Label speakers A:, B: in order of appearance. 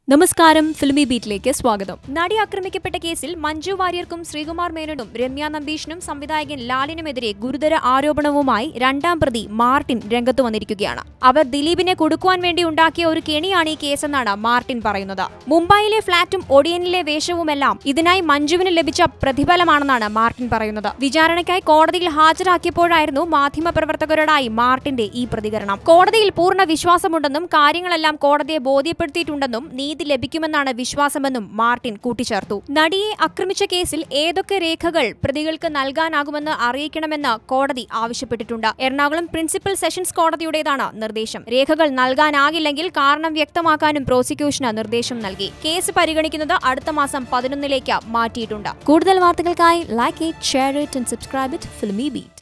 A: നമസ്കാരം ഫിലിമി ബീറ്റിലേക്ക് സ്വാഗതം നടി ആക്രമിക്കപ്പെട്ട കേസിൽ മഞ്ജു വാര്യർക്കും ശ്രീകുമാർ മേനോനും രമ്യ നമ്പീഷിനും സംവിധായകൻ ലാലിനുമെതിരെ ഗുരുതര ആരോപണവുമായി രണ്ടാം പ്രതി മാർട്ടിൻ രംഗത്തു വന്നിരിക്കുകയാണ് അവർ ദിലീപിനെ കൊടുക്കുവാൻ വേണ്ടി ഉണ്ടാക്കിയ ഒരു കെണിയാണ് ഈ കേസെന്നാണ് മാർട്ടിൻ പറയുന്നത് മുംബൈയിലെ ഫ്ളാറ്റും ഒഡിയനിലെ വേഷവുമെല്ലാം ഇതിനായി മഞ്ജുവിന് ലഭിച്ച പ്രതിഫലമാണെന്നാണ് മാർട്ടിൻ പറയുന്നത് വിചാരണയ്ക്കായി കോടതിയിൽ ഹാജരാക്കിയപ്പോഴായിരുന്നു മാധ്യമപ്രവർത്തകരോടായി മാർട്ടിന്റെ ഈ പ്രതികരണം കോടതിയിൽ പൂർണ്ണ വിശ്വാസമുണ്ടെന്നും കാര്യങ്ങളെല്ലാം കോടതിയെ ബോധ്യപ്പെടുത്തിയിട്ടുണ്ടെന്നും നീതി ലഭിക്കുമെന്നാണ് വിശ്വാസമെന്നും മാർട്ടിൻ കൂട്ടിച്ചേർത്തു നടിയെ ആക്രമിച്ച കേസിൽ ഏതൊക്കെ രേഖകൾ പ്രതികൾക്ക് നൽകാനാകുമെന്ന് അറിയിക്കണമെന്ന് കോടതി ആവശ്യപ്പെട്ടിട്ടുണ്ട് എറണാകുളം പ്രിൻസിപ്പൽ സെഷൻസ് കോടതിയുടേതാണ് നിർദ്ദേശം രേഖകൾ നൽകാനാകില്ലെങ്കിൽ കാരണം വ്യക്തമാക്കാനും പ്രോസിക്യൂഷന് നിർദ്ദേശം നൽകി കേസ് പരിഗണിക്കുന്നത് അടുത്ത മാസം പതിനൊന്നിലേക്ക് മാറ്റിയിട്ടുണ്ട് കൂടുതൽ വാർത്തകൾക്കായി like it share it and subscribe it filmi beat